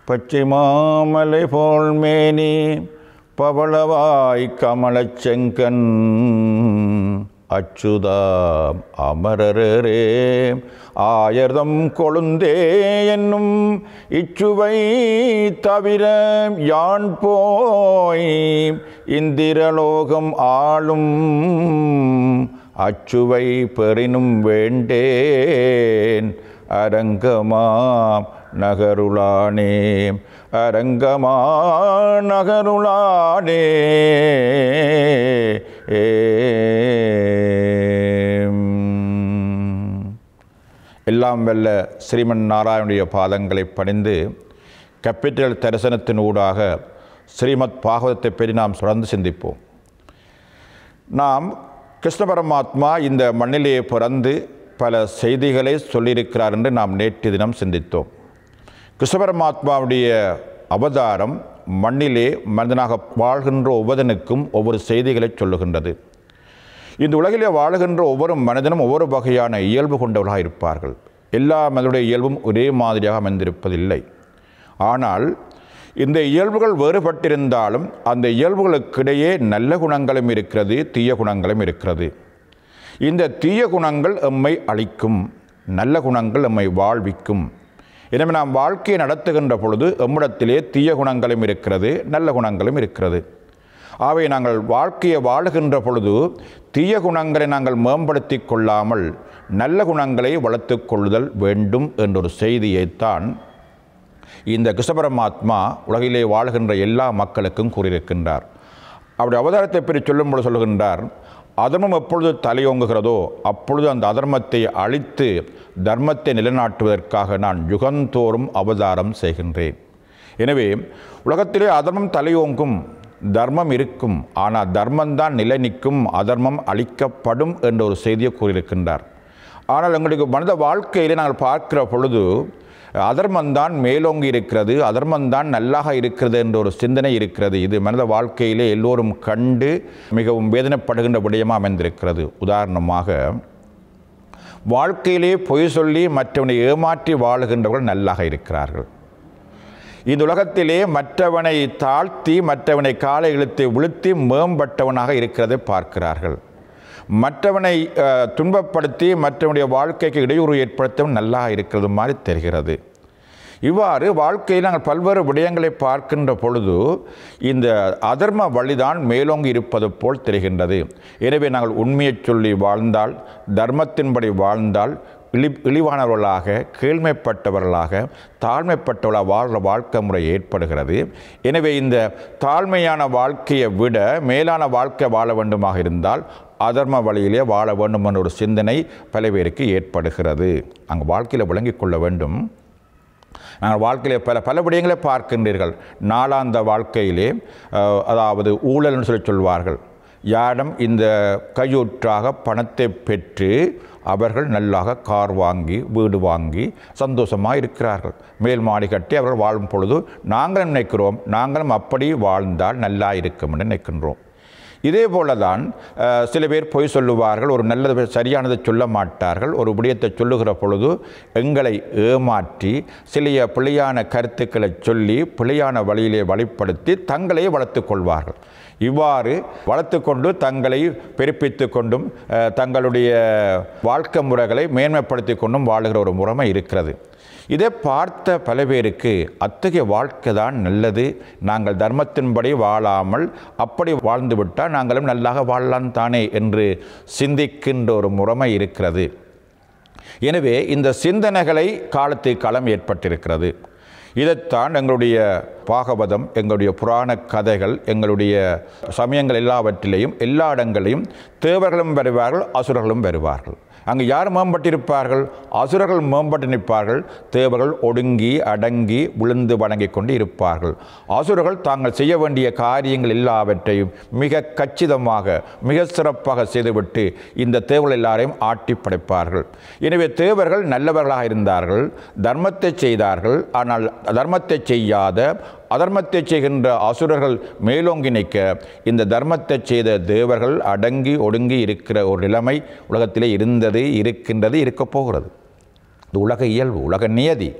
பச்சை மாமலை போல் மேனி பவளவாய் கமலச் செங்கன் அச்சுதா அமரரே ஆயர்தம் கொழுந்தே என்னும் இச்சுவை தவிர யான் போய் இந்திரலோகம் ஆளும் அச்சுவை பெறினும் வேண்டேன் அரங்கமா நகருளானே அரங்கமா நகருளானே எல்லாம் வல்ல ஸ்ரீமன் நாராயணுடைய பாதங்களை பணிந்து கேபிட்டல் தரிசனத்தின் ஊடாக ஸ்ரீமத் பாகவதத்தை பற்றி நாம் தொடர்ந்து சிந்திப்போம் நாம் கிருஷ்ண பரமாத்மா இந்த மண்ணிலே பிறந்து பல செய்திகளை சொல்லியிருக்கிறார் என்று நாம் நேற்று தினம் சிந்தித்தோம் கிருஷ்ண பரமாத்மாவுடைய அவதாரம் மண்ணிலே மனிதனாக வாழ்கின்ற ஒவ்வொருவனுக்கும் ஒவ்வொரு செய்திகளை சொல்லுகின்றது இந்த உலகிலே வாழுகின்ற ஒவ்வொரு மனிதனும் ஒவ்வொரு வகையான இயல்பு கொண்டவர்களாக இருப்பார்கள் எல்லா மனிதனுடைய இயல்பும் ஒரே மாதிரியாக அமைந்திருப்பதில்லை ஆனால் இந்த இயல்புகள் வேறுபட்டிருந்தாலும் அந்த இயல்புகளுக்கிடையே நல்ல குணங்களும் இருக்கிறது தீய குணங்களும் இருக்கிறது இந்த தீய குணங்கள் எம்மை அழிக்கும் நல்ல குணங்கள் எம்மை வாழ்விக்கும் எனவே நாம் வாழ்க்கையை நடத்துகின்ற பொழுது எம்மிடத்திலே தீய குணங்களும் இருக்கிறது நல்ல குணங்களும் இருக்கிறது ஆகவே நாங்கள் வாழ்க்கையை வாழுகின்ற பொழுது தீய குணங்களை நாங்கள் மேம்படுத்தி கொள்ளாமல் நல்ல குணங்களை வளர்த்து கொள்ளுதல் வேண்டும் என்றொரு செய்தியைத்தான் இந்த கிருஷ்ணபரமாத்மா உலகிலே வாழ்கின்ற எல்லா மக்களுக்கும் கூறியிருக்கின்றார் அவருடைய அவதாரத்தை பற்றி சொல்லும்போது சொல்லுகின்றார் அதர்மம் எப்பொழுது தலையோங்குகிறதோ அப்பொழுது அந்த அதர்மத்தை அழித்து தர்மத்தை நிலைநாட்டுவதற்காக நான் யுகந்தோறும் அவதாரம் செய்கின்றேன் எனவே உலகத்திலே அதர்மம் தலையோங்கும் தர்மம் இருக்கும் ஆனால் தர்மம்தான் நிலை நிற்கும் அதர்மம் அழிக்கப்படும் என்ற ஒரு செய்தியை கூறியிருக்கின்றார் ஆனால் எங்களுக்கு மனித வாழ்க்கையிலே நாங்கள் பார்க்கிற பொழுது அதர்மந்தான் மேலோங்கி இருக்கிறது அதர்மந்தான் நல்லாக இருக்கிறது என்ற ஒரு சிந்தனை இருக்கிறது இது மனித வாழ்க்கையிலே எல்லோரும் கண்டு மிகவும் வேதனைப்படுகின்ற விடயமாக அமைந்திருக்கிறது உதாரணமாக வாழ்க்கையிலே பொய் சொல்லி மற்றவனை ஏமாற்றி வாழுகின்றவர்கள் நல்லாக இருக்கிறார்கள் இந்த உலகத்திலே மற்றவனை தாழ்த்தி மற்றவனை காலை இழுத்து விழுத்தி மேம்பட்டவனாக இருக்கிறதை பார்க்கிறார்கள் மற்றவனை அஹ், துன்பப்படுத்தி மற்றவனுடைய வாழ்க்கைக்கு இடையூறு ஏற்படுத்தவும் நல்லா இருக்கிறது மாதிரி தெரிகிறது இவ்வாறு வாழ்க்கையில் நாங்கள் பல்வேறு விடயங்களை பார்க்கின்ற பொழுது இந்த அதர்ம வழிதான் மேலோங்கி இருப்பது போல் தெரிகின்றது எனவே நாங்கள் உண்மையை சொல்லி வாழ்ந்தால் தர்மத்தின்படி வாழ்ந்தால் இழி இழிவானவர்களாக கீழ்மைப்பட்டவர்களாக தாழ்மைப்பட்டவர்களாக வாழ்கிற வாழ்க்கை முறை ஏற்படுகிறது எனவே இந்த தாழ்மையான வாழ்க்கையை விட மேலான வாழ்க்கை வாழ வேண்டுமாக இருந்தால் அதர்ம வழியிலே வாழ வேண்டும் என்ற ஒரு சிந்தனை பல பேருக்கு ஏற்படுகிறது அங்கே வாழ்க்கையில் விளங்கிக் கொள்ள வேண்டும் நாங்கள் வாழ்க்கையிலே பல பல விடயங்களை பார்க்கின்றீர்கள் நாளாந்த வாழ்க்கையிலே அஹ், அதாவது ஊழல்னு சொல்லி சொல்வார்கள் யாரிடம் இந்த கையூற்றாக பணத்தை பெற்று அவர்கள் நல்லாக கார் வாங்கி வீடு வாங்கி சந்தோஷமாக இருக்கிறார்கள் மேல் மாடி கட்டி அவர்கள் வாழும் பொழுது நாங்களும் நினைக்கிறோம் நாங்களும் அப்படி வாழ்ந்தால் நல்லா இருக்கும் என்று நினைக்கின்றோம் இதே போல தான் அஹ், சில பேர் பொய் சொல்லுவார்கள் ஒரு நல்லது சரியானதை சொல்ல மாட்டார்கள் ஒரு விடயத்தை சொல்லுகிற பொழுது எங்களை ஏமாற்றி சில பிழையான கருத்துக்களை சொல்லி பிழையான வழியிலே வழிப்படுத்தி தங்களையே வளர்த்துக் கொள்வார்கள் இவ்வாறு வளர்த்து கொண்டு தங்களை பெருப்பித்து கொண்டும் அஹ், தங்களுடைய வாழ்க்கை முறைகளை மேன்மைப்படுத்தி கொண்டும் வாழுகிற ஒரு முறைமை இருக்கிறது இதை பார்த்த பல பேருக்கு அத்தகைய வாழ்க்கை தான் நல்லது நாங்கள் தர்மத்தின்படி வாழாமல் அப்படி வாழ்ந்துவிட்டால் நாங்களும் நல்லாக வாழலாம் தானே என்று சிந்திக்கின்ற ஒரு முறைமை இருக்கிறது எனவே இந்த சிந்தனைகளை காலத்துக்கு காலம் ஏற்பட்டிருக்கிறது இதைத்தான் எங்களுடைய பாகவதம் எங்களுடைய புராண கதைகள் எங்களுடைய சமயங்கள் எல்லாவற்றிலேயும் எல்லா இடங்களையும் தேவர்களும் வருவார்கள் அசுரர்களும் வருவார்கள் அங்கு யார் மேம்பட்டிருப்பார்கள் அசுரர்கள் மேம்பட்டு நிற்பார்கள் தேவர்கள் ஒடுங்கி அடங்கி விழுந்து வணங்கிக் கொண்டு இருப்பார்கள் அசுரர்கள் தாங்கள் செய்ய வேண்டிய காரியங்கள் எல்லாவற்றையும் மிக கச்சிதமாக மிக சிறப்பாக செய்துவிட்டு இந்த தேவர்கள் எல்லாரையும் ஆட்டி படைப்பார்கள் எனவே தேவர்கள் நல்லவர்களாக இருந்தார்கள் தர்மத்தை செய்தார்கள் ஆனால் தர்மத்தை செய்யாத அதர்மத்தை செய்கின்ற அசுரர்கள் மேலோங்கி நிற்க இந்த தர்மத்தை செய்த தேவர்கள் அடங்கி ஒடுங்கி இருக்கிற ஒரு நிலைமை உலகத்திலே இருந்தது இருக்கின்றது இருக்கப் போகிறது இது உலக இயல்பு உலக நியதி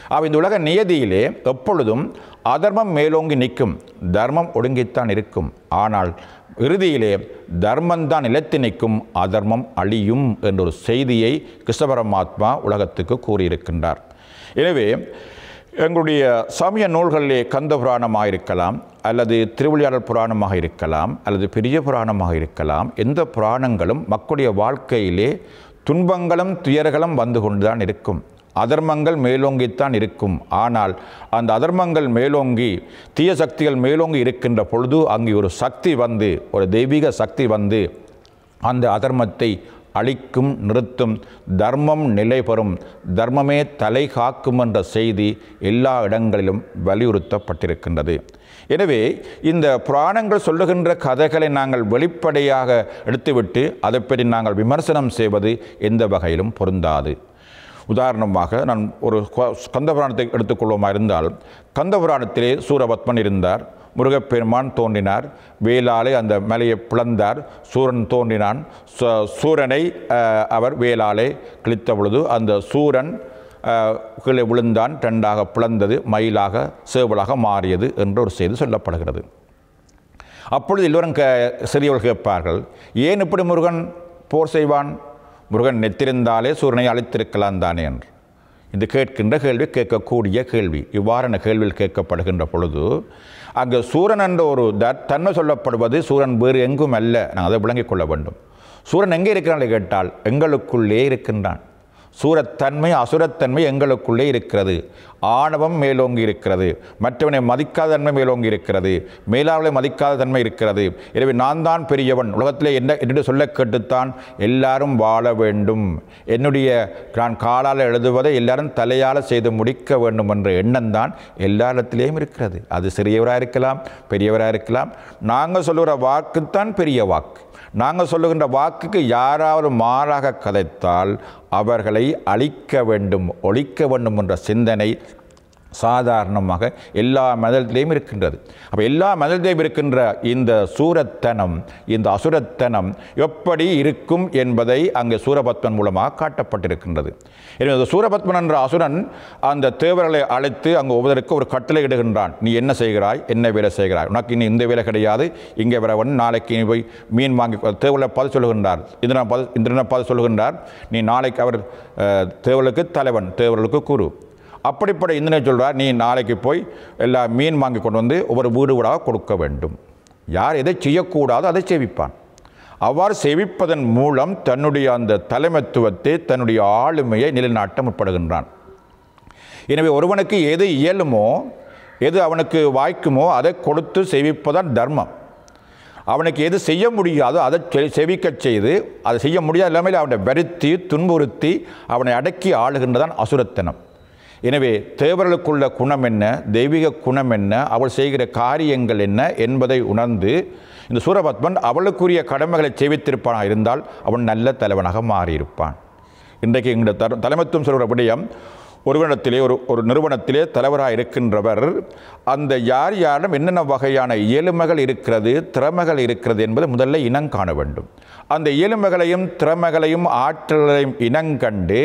அவ இந்த உலக நியதியிலே எப்பொழுதும் அதர்மம் மேலோங்கி நிற்கும் தர்மம் ஒடுங்கித்தான் இருக்கும் ஆனால் இறுதியிலே தர்மம்தான் நிலைத்து நிற்கும் அதர்மம் அழியும் என்ற ஒரு செய்தியை கிருஷ்ண பரமாத்மா உலகத்துக்கு கூறியிருக்கின்றார் எனவே எங்களுடைய சமய நூல்களிலே கந்த புராணமாக இருக்கலாம் அல்லது திருவிளையாடல் புராணமாக இருக்கலாம் அல்லது பெரிய புராணமாக இருக்கலாம் எந்த புராணங்களும் மக்களுடைய வாழ்க்கையிலே துன்பங்களும் துயர்களும் வந்து கொண்டுதான் இருக்கும் அதர்மங்கள் மேலோங்கித்தான் இருக்கும் ஆனால் அந்த அதர்மங்கள் மேலோங்கி தீய சக்திகள் மேலோங்கி இருக்கின்ற பொழுது அங்கே ஒரு சக்தி வந்து ஒரு தெய்வீக சக்தி வந்து அந்த அதர்மத்தை அழிக்கும் நிறுத்தும் தர்மம் நிலை பெறும் தர்மமே தலை காக்கும் என்ற செய்தி எல்லா இடங்களிலும் வலியுறுத்தப்பட்டிருக்கின்றது எனவே இந்த புராணங்கள் சொல்லுகின்ற கதைகளை நாங்கள் வெளிப்படையாக எடுத்துவிட்டு அதை பற்றி நாங்கள் விமர்சனம் செய்வது எந்த வகையிலும் பொருந்தாது உதாரணமாக நான் ஒரு கந்த புராணத்தை எடுத்துக்கொள்வோமா இருந்தால் கந்த புராணத்திலே சூரபத்மன் இருந்தார் முருகப்பெருமான் தோன்றினார் வேலாலே அந்த மலையை பிளந்தார் சூரன் தோன்றினான் சூரனை அவர் வேலாலே கிழித்த பொழுது அந்த சூரன் கீழே விழுந்தான் ரெண்டாக பிளந்தது மயிலாக சேவலாக மாறியது என்ற ஒரு செய்தி சொல்லப்படுகிறது அப்பொழுது எல்லோரும் க சிறியவர்கள் கேட்பார்கள் ஏன் இப்படி முருகன் போர் செய்வான் முருகன் நெத்திருந்தாலே சூரனை அழைத்திருக்கலாம் தானே என்று இது கேட்கின்ற கேள்வி கேட்கக்கூடிய கேள்வி இவ்வாறான கேள்வியில் கேட்கப்படுகின்ற பொழுது அங்கு சூரன் என்ற ஒரு த தன்மை சொல்லப்படுவது சூரன் வேறு எங்கும் அல்ல நாங்கள் அதை விளங்கிக் கொள்ள வேண்டும் சூரன் எங்கே இருக்கிறான் கேட்டால் எங்களுக்குள்ளே இருக்கின்றான் சூரத்தன்மை அசுரத்தன்மை எங்களுக்குள்ளே இருக்கிறது ஆணவம் மேலோங்கி இருக்கிறது மற்றவனை மதிக்காத தன்மை மேலோங்கி இருக்கிறது மேலாளரை மதிக்காத தன்மை இருக்கிறது எனவே நான் தான் பெரியவன் உலகத்திலே என்ன என்று சொல்ல கேட்டுத்தான் எல்லாரும் வாழ வேண்டும் என்னுடைய நான் காலால் எழுதுவதை எல்லாரும் தலையால் செய்து முடிக்க வேண்டும் என்ற எண்ணம் தான் எல்லா இடத்திலேயும் இருக்கிறது அது சிறியவராக இருக்கலாம் பெரியவராக இருக்கலாம் நாங்கள் சொல்லுகிற வாக்குத்தான் பெரிய வாக்கு நாங்கள் சொல்லுகின்ற வாக்குக்கு யாராவது மாறாக கதைத்தால் அவர்களை அழிக்க வேண்டும் ஒழிக்க வேண்டும் என்ற சிந்தனை சாதாரணமாக எல்லா மதத்திலையும் இருக்கின்றது அப்போ எல்லா மதத்திலையும் இருக்கின்ற இந்த சூரத்தனம் இந்த அசுரத்தனம் எப்படி இருக்கும் என்பதை அங்கே சூரபத்மன் மூலமாக காட்டப்பட்டிருக்கின்றது எனவே அந்த சூரபத்மன் என்ற அசுரன் அந்த தேவர்களை அழைத்து அங்கு ஒவ்வொருக்கு ஒரு கட்டளை இடுகின்றான் நீ என்ன செய்கிறாய் என்ன வேலை செய்கிறாய் உனக்கு இனி இந்த வேலை கிடையாது இங்கே வரவன் நாளைக்கு நீ போய் மீன் வாங்கி தேவலை பதில் சொல்லுகின்றார் இந்திரன் பதில் இந்திரனை பதில் சொல்லுகின்றார் நீ நாளைக்கு அவர் தேவலுக்கு தலைவன் தேவர்களுக்கு குரு அப்படிப்பட்ட இந்திரனை சொல்கிறார் நீ நாளைக்கு போய் எல்லா மீன் வாங்கி கொண்டு வந்து ஒவ்வொரு வீடு வீடாக கொடுக்க வேண்டும் யார் எதை செய்யக்கூடாதோ அதை செவிப்பான் அவ்வாறு செவிப்பதன் மூலம் தன்னுடைய அந்த தலைமைத்துவத்தை தன்னுடைய ஆளுமையை நிலைநாட்ட முற்படுகின்றான் எனவே ஒருவனுக்கு எது இயலுமோ எது அவனுக்கு வாய்க்குமோ அதை கொடுத்து செவிப்பதான் தர்மம் அவனுக்கு எது செய்ய முடியாதோ அதை செவிக்கச் செய்து அதை செய்ய முடியாத இல்லாமல் அவனை வருத்தி துன்புறுத்தி அவனை அடக்கி ஆளுகின்றதான் அசுரத்தனம் எனவே தேவர்களுக்குள்ள குணம் என்ன தெய்வீக குணம் என்ன அவள் செய்கிற காரியங்கள் என்ன என்பதை உணர்ந்து இந்த சூரபத்மன் அவளுக்குரிய கடமைகளை செய்வித்திருப்பானாக இருந்தால் அவன் நல்ல தலைவனாக மாறியிருப்பான் இன்றைக்கு எங்களுடைய தர தலைமைத்துவம் சொல்கிற விடயம் ஒருவனிடத்திலே ஒரு ஒரு நிறுவனத்திலே தலைவராக இருக்கின்றவர் அந்த யார் யாரிடம் என்னென்ன வகையான இயலுமைகள் இருக்கிறது திறமைகள் இருக்கிறது என்பதை முதல்ல இனம் காண வேண்டும் அந்த இயலுமைகளையும் திறமைகளையும் ஆற்றலையும் இனங்கண்டு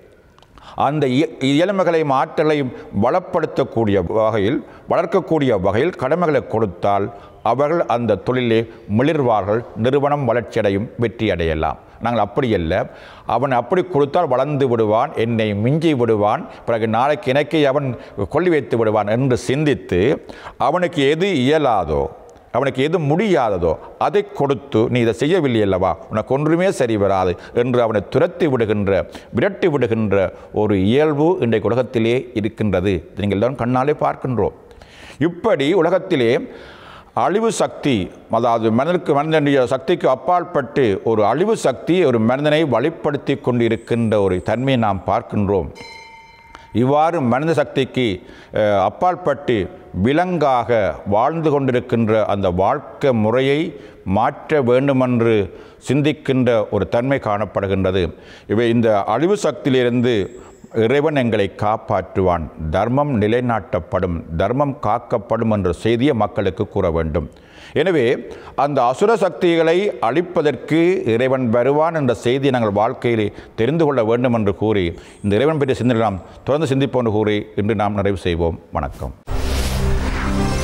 அந்த இயலுமைகளையும் ஆற்றலையும் வளப்படுத்தக்கூடிய வகையில் வளர்க்கக்கூடிய வகையில் கடமைகளை கொடுத்தால் அவர்கள் அந்த தொழிலே மிளிர்வார்கள் நிறுவனம் வளர்ச்சியடையும் வெற்றி அடையலாம் நாங்கள் அப்படி அல்ல அவன் அப்படி கொடுத்தால் வளர்ந்து விடுவான் என்னை மிஞ்சி விடுவான் பிறகு நாளைக்கு எனக்கு அவன் கொல்லி வைத்து விடுவான் என்று சிந்தித்து அவனுக்கு எது இயலாதோ அவனுக்கு எது முடியாததோ அதை கொடுத்து நீ இதை செய்யவில்லை அல்லவா உனக்கு ஒன்றுமே சரி வராது என்று அவனை துரத்தி விடுகின்ற விரட்டி விடுகின்ற ஒரு இயல்பு இன்றைக்கு உலகத்திலே இருக்கின்றது நீங்கள் எல்லாரும் கண்ணாலே பார்க்கின்றோம் இப்படி உலகத்திலே அழிவு சக்தி அதாவது மனிதனுக்கு மனிதனுடைய சக்திக்கு அப்பாற்பட்டு ஒரு அழிவு சக்தி ஒரு மனிதனை வழிப்படுத்தி கொண்டிருக்கின்ற ஒரு தன்மையை நாம் பார்க்கின்றோம் இவ்வாறு மனித சக்திக்கு அப்பாற்பட்டு விலங்காக வாழ்ந்து கொண்டிருக்கின்ற அந்த வாழ்க்கை முறையை மாற்ற வேண்டுமென்று சிந்திக்கின்ற ஒரு தன்மை காணப்படுகின்றது இவை இந்த அழிவு சக்தியிலிருந்து இறைவன் எங்களை காப்பாற்றுவான் தர்மம் நிலைநாட்டப்படும் தர்மம் காக்கப்படும் என்ற செய்தியை மக்களுக்கு கூற வேண்டும் எனவே அந்த அசுர சக்திகளை அழிப்பதற்கு இறைவன் வருவான் என்ற செய்தியை நாங்கள் வாழ்க்கையிலே தெரிந்து கொள்ள வேண்டும் என்று கூறி இந்த இறைவன் பற்றிய சிந்தனை நாம் தொடர்ந்து சிந்திப்போம் என்று கூறி இன்று நாம் நிறைவு செய்வோம் வணக்கம்